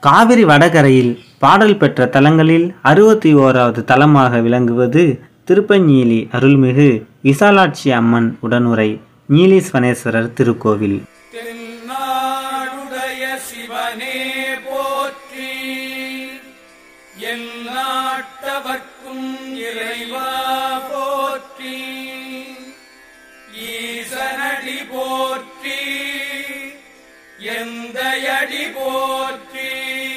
காவிரி வடகரையில் பாடல் பெற்ற தலங்களில் அறுபத்தி ஓராவது தலமாக விளங்குவது திருப்பஞ்சீலி அருள்மிகு விசாலாட்சி அம்மன் உடனுரை நீலீஸ்வரேஸ்வரர் திருக்கோவில் தென்னாடுடைய சிவனே போற்றி எந்நாட்டவர்க்கும் இறைவா போற்றி ஈசனடி போற்றி எந்தையடி போற்றி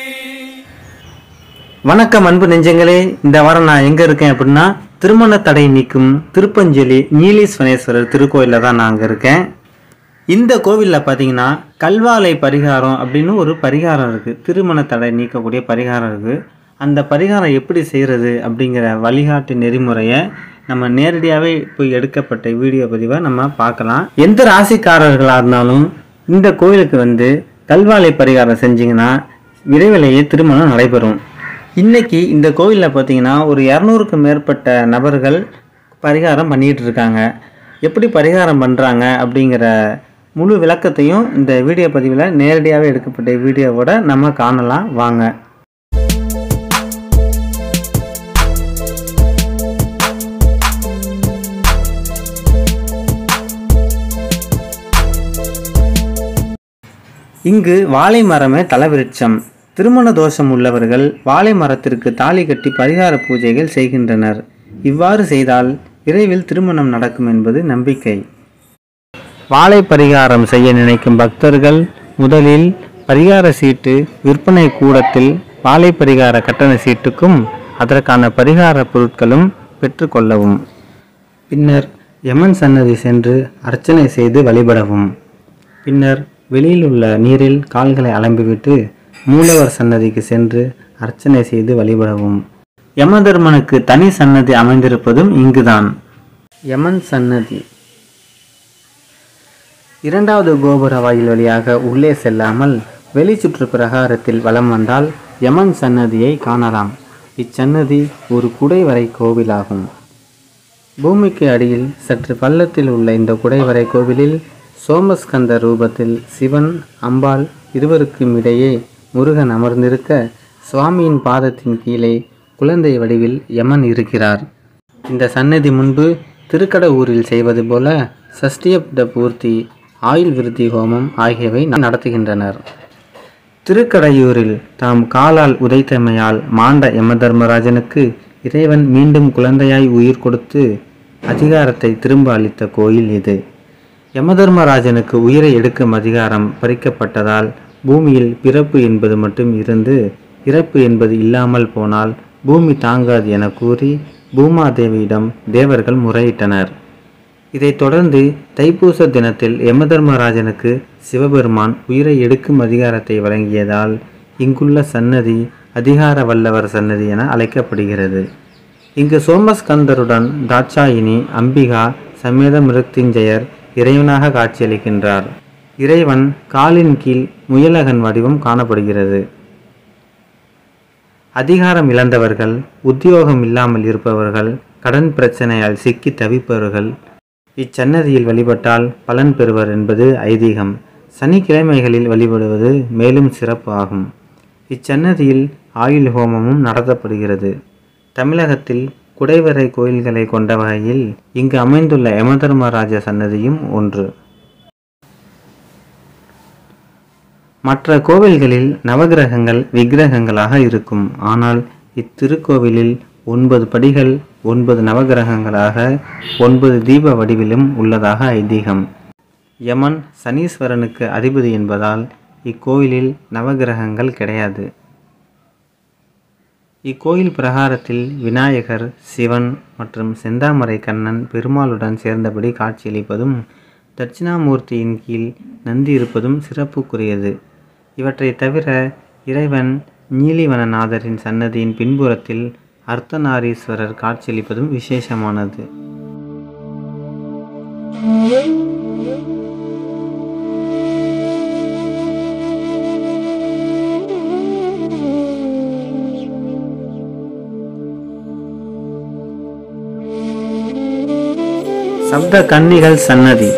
வணக்கம் அன்பு நெஞ்சங்களே இந்த வாரம் நான் எங்க இருக்கேன் அப்படின்னா திருமண தடை நீக்கும் திருப்பஞ்சலி நீலீஸ்வரேஸ்வரர் திருக்கோயிலில் தான் நான் அங்கே இருக்கேன் இந்த கோவிலில் பார்த்தீங்கன்னா கல்வாலை பரிகாரம் அப்படின்னு ஒரு பரிகாரம் இருக்குது திருமண தடை நீக்கக்கூடிய பரிகாரம் இருக்குது அந்த பரிகாரம் எப்படி செய்கிறது அப்படிங்கிற வழிகாட்டு நெறிமுறையை நம்ம நேரடியாகவே போய் எடுக்கப்பட்ட வீடியோ பதிவை நம்ம பார்க்கலாம் எந்த ராசிக்காரர்களாக இருந்தாலும் இந்த கோவிலுக்கு வந்து கல்வாலை பரிகாரம் செஞ்சீங்கன்னா விரைவிலேயே திருமணம் நடைபெறும் இன்னைக்கு இந்த கோவிலில் பார்த்தீங்கன்னா ஒரு இரநூறுக்கும் மேற்பட்ட நபர்கள் பரிகாரம் பண்ணிட்டு இருக்காங்க எப்படி பரிகாரம் பண்ணுறாங்க அப்படிங்கிற முழு விளக்கத்தையும் இந்த வீடியோ பதிவில் நேரடியாகவே எடுக்கப்பட்ட வீடியோவோட நம்ம காணலாம் வாங்க இங்கு வாழை மரமே தலவிருட்சம் திருமண தோஷம் உள்ளவர்கள் வாழை மரத்திற்கு தாலி கட்டி பரிகார பூஜைகள் செய்கின்றனர் இவ்வாறு செய்தால் விரைவில் திருமணம் நடக்கும் என்பது நம்பிக்கை வாழை பரிகாரம் செய்ய நினைக்கும் பக்தர்கள் முதலில் பரிகார சீட்டு விற்பனை கூடத்தில் வாழை பரிகார கட்டண சீட்டுக்கும் அதற்கான பரிகார பொருட்களும் பெற்றுக்கொள்ளவும் பின்னர் யமன் சன்னதி சென்று அர்ச்சனை செய்து வழிபடவும் பின்னர் வெளியில் உள்ள நீரில் கால்களை அலம்பிவிட்டு மூலவர் சன்னதிக்கு சென்று அர்ச்சனை செய்து வழிபடவும் யமதர்மனுக்கு தனி சன்னதி அமைந்திருப்பதும் இங்குதான் யமன் சன்னதி இரண்டாவது கோபுர வாயில் வழியாக உள்ளே செல்லாமல் வெளிச்சுற்று பிரகாரத்தில் வலம் வந்தால் யமன் சன்னதியை காணலாம் இச்சன்னதி ஒரு குடைவரை கோவிலாகும் பூமிக்கு அடியில் சற்று பள்ளத்தில் உள்ள இந்த குடைவரை கோவிலில் சோமஸ்கந்த ரூபத்தில் சிவன் அம்பாள் இருவருக்கும் இடையே முருகன் அமர்ந்திருக்க சுவாமியின் பாதத்தின் கீழே குழந்தை வடிவில் யமன் இருக்கிறார் இந்த சன்னதி முன்பு திருக்கடவூரில் செய்வது போல சஷ்டியப்த பூர்த்தி ஆயுள் விருத்தி ஹோமம் ஆகியவை நடத்துகின்றனர் திருக்கடையூரில் தாம் காலால் உதைத்தமையால் மாண்ட யமதர்மராஜனுக்கு இறைவன் மீண்டும் குழந்தையாய் உயிர் கொடுத்து அதிகாரத்தை திரும்ப அளித்த கோயில் இது யமதர்மராஜனுக்கு உயிரை எடுக்கும் அதிகாரம் பறிக்கப்பட்டதால் பூமியில் பிறப்பு என்பது மட்டும் இருந்து இறப்பு என்பது இல்லாமல் போனால் பூமி தாங்காது என கூறி பூமாதேவியிடம் தேவர்கள் முறையிட்டனர் இதைத் தொடர்ந்து தைப்பூச தினத்தில் யமதர்மராஜனுக்கு சிவபெருமான் உயிரை எடுக்கும் அதிகாரத்தை வழங்கியதால் இங்குள்ள சன்னதி அதிகார வல்லவர் சன்னதி என அழைக்கப்படுகிறது இங்கு சோமஸ்கந்தருடன் தாட்சாயினி அம்பிகா சமேத மிருத்யுஞ்சயர் இறைவனாக காட்சியளிக்கின்றார் இறைவன் காலின் கீழ் முயலகன் வடிவம் காணப்படுகிறது அதிகாரம் இழந்தவர்கள் உத்தியோகம் இல்லாமல் இருப்பவர்கள் கடன் பிரச்சனையால் சிக்கி தவிப்பவர்கள் இச்சன்னதியில் வழிபட்டால் பலன் பெறுவர் என்பது ஐதீகம் சனிக்கிழமைகளில் வழிபடுவது மேலும் சிறப்பு ஆகும் இச்சன்னதியில் ஆயுள் ஹோமமும் நடத்தப்படுகிறது தமிழகத்தில் குடைவரை கோயில்களை கொண்ட வகையில் இங்கு அமைந்துள்ள யமதர்மராஜ சன்னதியும் ஒன்று மற்ற கோவில்களில் நவகிரகங்கள் விக்கிரகங்களாக இருக்கும் ஆனால் இத்திருக்கோவிலில் ஒன்பது படிகள் ஒன்பது நவகிரகங்களாக ஒன்பது தீப வடிவிலும் உள்ளதாக ஐதீகம் யமன் சனீஸ்வரனுக்கு அதிபதி என்பதால் இக்கோயிலில் நவகிரகங்கள் கிடையாது இக்கோயில் பிரகாரத்தில் விநாயகர் சிவன் மற்றும் செந்தாமரை கண்ணன் பெருமாளுடன் சேர்ந்தபடி காட்சியளிப்பதும் தட்சிணாமூர்த்தியின் கீழ் நந்தி இருப்பதும் சிறப்புக்குரியது இவற்றை தவிர இறைவன் நீலிவனநாதரின் சன்னதியின் பின்புறத்தில் அர்த்தநாரீஸ்வரர் காட்சியளிப்பதும் விசேஷமானது சப்த கன்னிகள் சன்னதி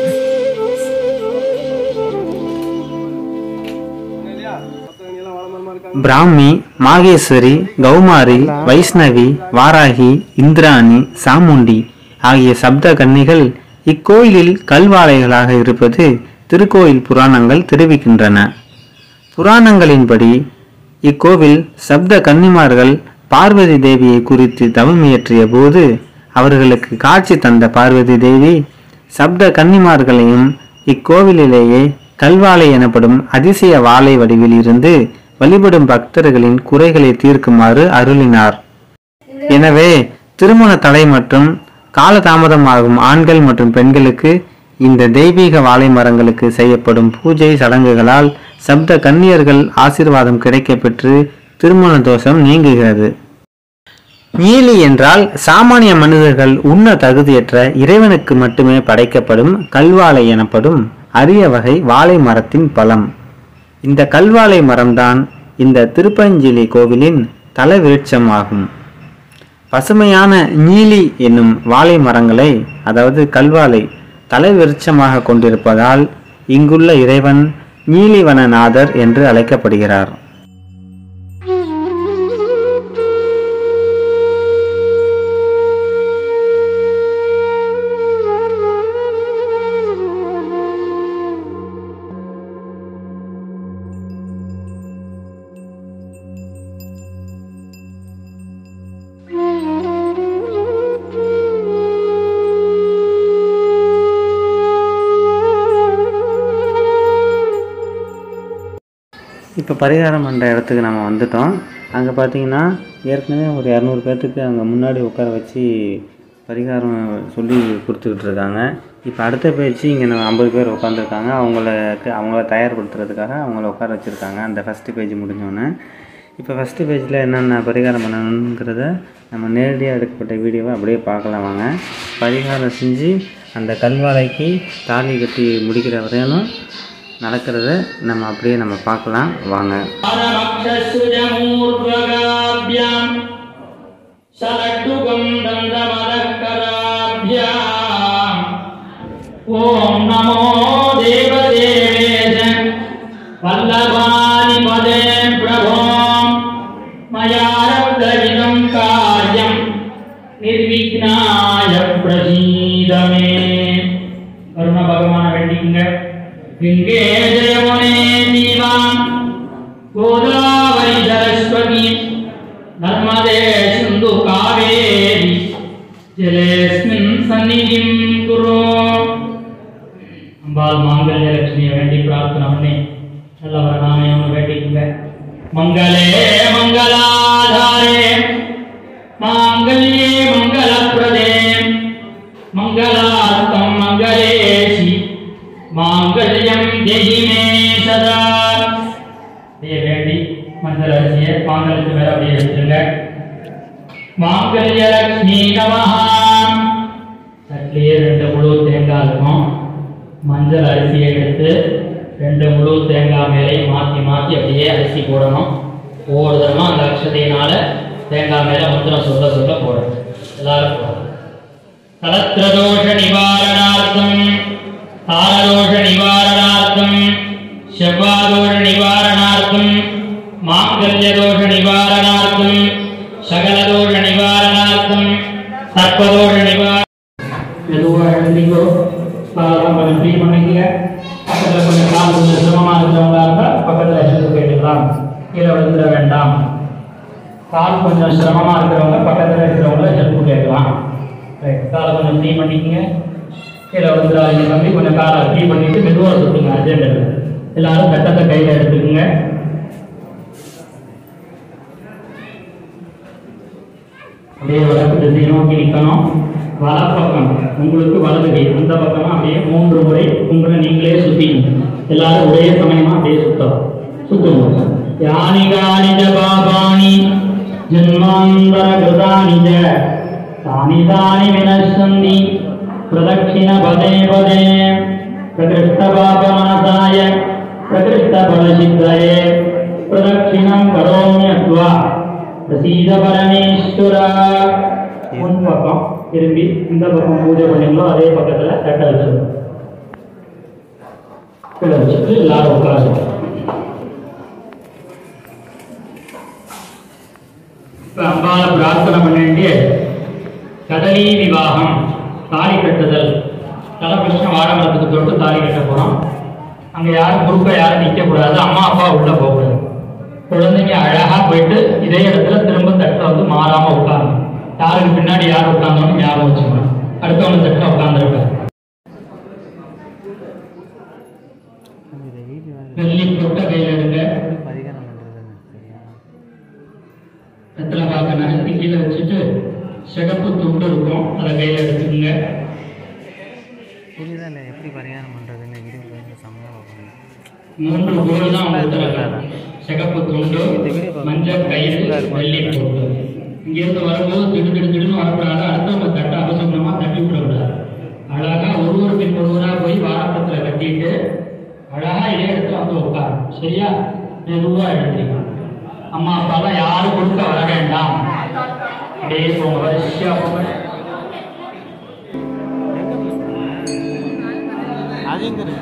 இல்லையா மற்றவங்க எல்லாம் வளமரமாக பிராமி மாகேஸ்வரி கௌமாரி வைஷ்ணவி வாராகி இந்திராணி சாமுண்டி ஆகிய சப்த கன்னிகள் இக்கோயிலில் கல்வாளைகளாக இருப்பது திருக்கோயில் புராணங்கள் தெரிவிக்கின்றன புராணங்களின்படி இக்கோவில் சப்த கன்னிமார்கள் பார்வதி தேவியை குறித்து தவம் இயற்றிய போது அவர்களுக்கு காட்சி தந்த பார்வதி தேவி சப்த கன்னிமார்களையும் இக்கோவிலிலேயே கல்வாளை எனப்படும் அதிசய வாளை வடிவில் இருந்து வழிபடும் பக்தர்களின் குறைகளை தீர்க்குமாறு அருளினார் எனவே திருமண தடை மற்றும் காலதாமதமாகும் ஆண்கள் மற்றும் பெண்களுக்கு இந்த தெய்வீக வாழை மரங்களுக்கு செய்யப்படும் பூஜை சடங்குகளால் சப்த கன்னியர்கள் ஆசீர்வாதம் கிடைக்கப் பெற்று திருமண தோஷம் நீங்குகிறது நீலி என்றால் சாமானிய மனிதர்கள் உண்ண தகுதியற்ற இறைவனுக்கு மட்டுமே படைக்கப்படும் கல்வாழை எனப்படும் அரிய வகை வாழை மரத்தின் பழம் இந்த கல்வாழை மரம்தான் இந்த திருப்பஞ்சிலி கோவிலின் தல விருட்சமாகும் பசுமையான நீலி என்னும் வாழை மரங்களை அதாவது கல்வாழை தலை விருட்சமாக கொண்டிருப்பதால் இங்குள்ள இறைவன் நீலிவனநாதர் என்று அழைக்கப்படுகிறார் இப்போ பரிகாரம் பண்ணுற இடத்துக்கு நம்ம வந்துட்டோம் அங்கே பார்த்தீங்கன்னா ஏற்கனவே ஒரு இரநூறு பேர்த்துக்கு அங்கே முன்னாடி உட்கார வச்சு பரிகாரம் சொல்லி கொடுத்துக்கிட்டு இருக்காங்க இப்போ அடுத்த பயிற்சி இங்கே நம்ம ஐம்பது பேர் உட்காந்துருக்காங்க அவங்களுக்கு அவங்கள தயார்படுத்துறதுக்காக அவங்கள உட்கார வச்சுருக்காங்க அந்த ஃபஸ்ட்டு பேஜ் முடிஞ்சோடனே இப்போ ஃபஸ்ட்டு பேஜில் என்னென்ன பரிகாரம் பண்ணணுங்கிறத நம்ம நேரடியாக எடுக்கப்பட்ட வீடியோவை அப்படியே பார்க்கலாம் வாங்க பரிகாரம் செஞ்சு அந்த கல்வாழைக்கு தாலி கட்டி முடிக்கிற வரையிலும் நடக்கிறத நம்ம அப்படியே நம்ம பார்க்கலாம் வாங்க परमक्षसुजमूर्ध्वगाभ्याम् सलड्डुकम् दन्तमदकराभ्याम् ॐ नमो देवदेवेश वल्लभानि पदे प्रभो मया रब्धविदम् कार्यम् निर्विघ्नाय प्रसीद मे கருண பகவான வேண்டிங்க இங்கே ஜெயமுனே தீவாம் கோதாவரி சரஸ்வதி நர்மதே சிந்து காவேரி ஜலேஸ்மின் சந்நிதிம் குரு அம்பாள் மாங்கல்ய லட்சுமியை வேண்டி பிரார்த்தனை பண்ணி நல்லவர் நாமையும் வேண்டிக்குங்க மங்களே மங்களாதாரே மாங்கல்யே மங்களப்பிரதே மங்களார்த்தம் மங்களேஷி மாங்கல்யம் தேகி மே சதா அப்படியே வேண்டி மஞ்சள் அரிசியை மாங்கல்யத்து மேல அப்படியே வச்சிருங்க மாங்கல்ய லட்சுமி நமஹா சட்லியே ரெண்டு முழு தேங்காய் இருக்கும் மஞ்சள் அரிசியை எடுத்து ரெண்டு முழு தேங்காய் மேலே மாற்றி மாற்றி அப்படியே அரிசி போடணும் ஒவ்வொரு தரமா அந்த அக்ஷதையினால தேங்காய் மேல மந்திரம் சொல்ல சொல்ல போடணும் எல்லாரும் போடணும் கலத்திரதோஷ நிவாரணார்த்தம் தாரதோஷ நிவாரணார்த்தம் செவ்வாதோஷ நிவாரணார்த்தம் மாங்கல்யதோஷ நிவாரணார்த்தம் சகலதோஷ நிவாரணார்த்தம் சர்ப்பதோஷ நிவாரண மெதுவாக எழுந்தீங்கோ அதெல்லாம் கொஞ்சம் ஃப்ரீ பண்ணிக்கங்க பக்கத்தில் கொஞ்சம் கால் கொஞ்சம் சிரமமாக இருக்கிறவங்களா இருந்தால் பக்கத்தில் ஹெல்ப் கேட்டுக்கலாம் கீழே விழுந்துட வேண்டாம் கால் கொஞ்சம் சிரமமாக இருக்கிறவங்க பக்கத்தில் இருக்கிறவங்கள ஹெல்ப் கேட்கலாம் ரைட் காலை கொஞ்சம் ஃப்ரீ பண்ணிக்கங்க கீழே விழுந்துடாதீங்க தம்பி கொஞ்சம் காலை ஃப்ரீ பண்ணிட்டு மெதுவாக சுற்றுங்க அஜெண்டில் எல்லாரும் சட்டத்தை கையில் எடுத்துக்கோங்க அப்படியே வடக்கு திசையை நோக்கி நிற்கணும் வலப்பக்கம் உங்களுக்கு வலது கை அந்த பக்கமா அப்படியே மூன்று முறை உங்களை நீங்களே சுத்திக்கணும் எல்லாரும் ஒரே சமயமா அப்படியே சுத்தம் சுத்துங்க யானி காணிஜ பாபாணி ஜன்மாந்தர கிருதானி ஜ தானி தானி வினசந்தி பிரதட்சிண பதே பதே பிரகிருஷ்ட பாப மனசாய பிரகிருஷ்ட பலசித்தயே பிரதட்சிணம் கரோமியத்வா பிரசீத பரமேஸ்வரா முன் பக்கம் திரும்பி இந்த பக்கம் பூஜை பண்ணீங்களோ அதே பக்கத்துல தட்டை வச்சிருக்கோம் கீழே வச்சுட்டு எல்லாரும் உட்காந்து இப்போ அம்பால பிரார்த்தனை பண்ணிட்டு கடலி விவாகம் தாலி கட்டுதல் தலகிருஷ்ண வாழமரத்துக்கு தொட்டு தாலி கட்ட போகிறோம் அங்கே யாரும் குறுக்க யாரும் நிற்கக்கூடாது அம்மா அப்பா உள்ளே போகக்கூடாது குழந்தைங்க அழகாக போயிட்டு இதே இடத்துல திரும்ப தட்டை வந்து மாறாமல் உட்காரணும் யாருக்கு பின்னாடி யார் உட்காந்தோன்னு ஞாபகம் வச்சுக்கணும் அடுத்தவங்க தட்டில் உட்காந்துருக்காரு வெள்ளி பொட்டை கையில் எடுங்க பரிகாரம் பண்ணுறதுன்னு சரியா வெத்தலை பாக்க நகர்த்தி கீழே வச்சுட்டு சிகப்பு துண்டு இருக்கும் அதை கையில் எடுத்துக்கோங்க புரியுதா இல்லை எப்படி பரிகாரம் பண்ணுறதுன்னு வீடியோ பார்த்து செம்மையாக பார்க்கணும் மூன்று கோல் தான் கொடுத்துருக்காங்க சிகப்பு துண்டு மஞ்சள் கயிறு வெள்ளி பொட்டு இங்கேருந்து வரும்போது திடு திடு திடுன்னு வரக்கூடாது அடுத்தவங்க தட்டை அவசரமா தட்டி விடக்கூடாது அழகா ஒருவர் பின் ஒருவரா போய் வாரப்பத்தில் கட்டிட்டு அழகா இதே இடத்துல வந்து உட்காரும் சரியா மெதுவா எழுதிக்கலாம் அம்மா அப்பாலாம் யாரும் கொடுக்க வர வேண்டாம் அப்படியே போங்க வரிசையா போங்க அது எங்கே இருக்கு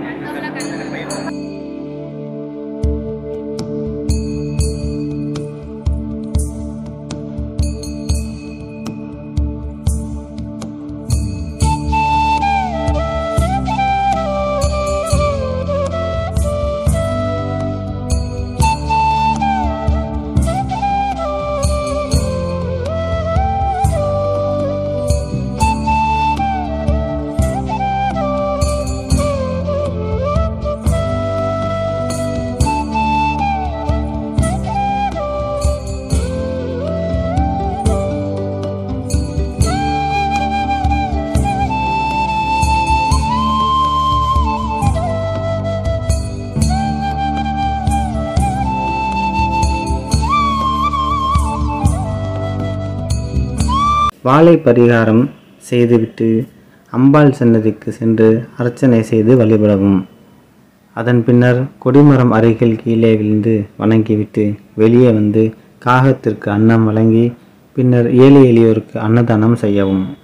வாழை பரிகாரம் செய்துவிட்டு அம்பாள் சன்னதிக்கு சென்று அர்ச்சனை செய்து வழிபடவும் அதன் பின்னர் கொடிமரம் அருகில் கீழே விழுந்து வணங்கிவிட்டு வெளியே வந்து காகத்திற்கு அன்னம் வழங்கி பின்னர் ஏழை எளியோருக்கு அன்னதானம் செய்யவும்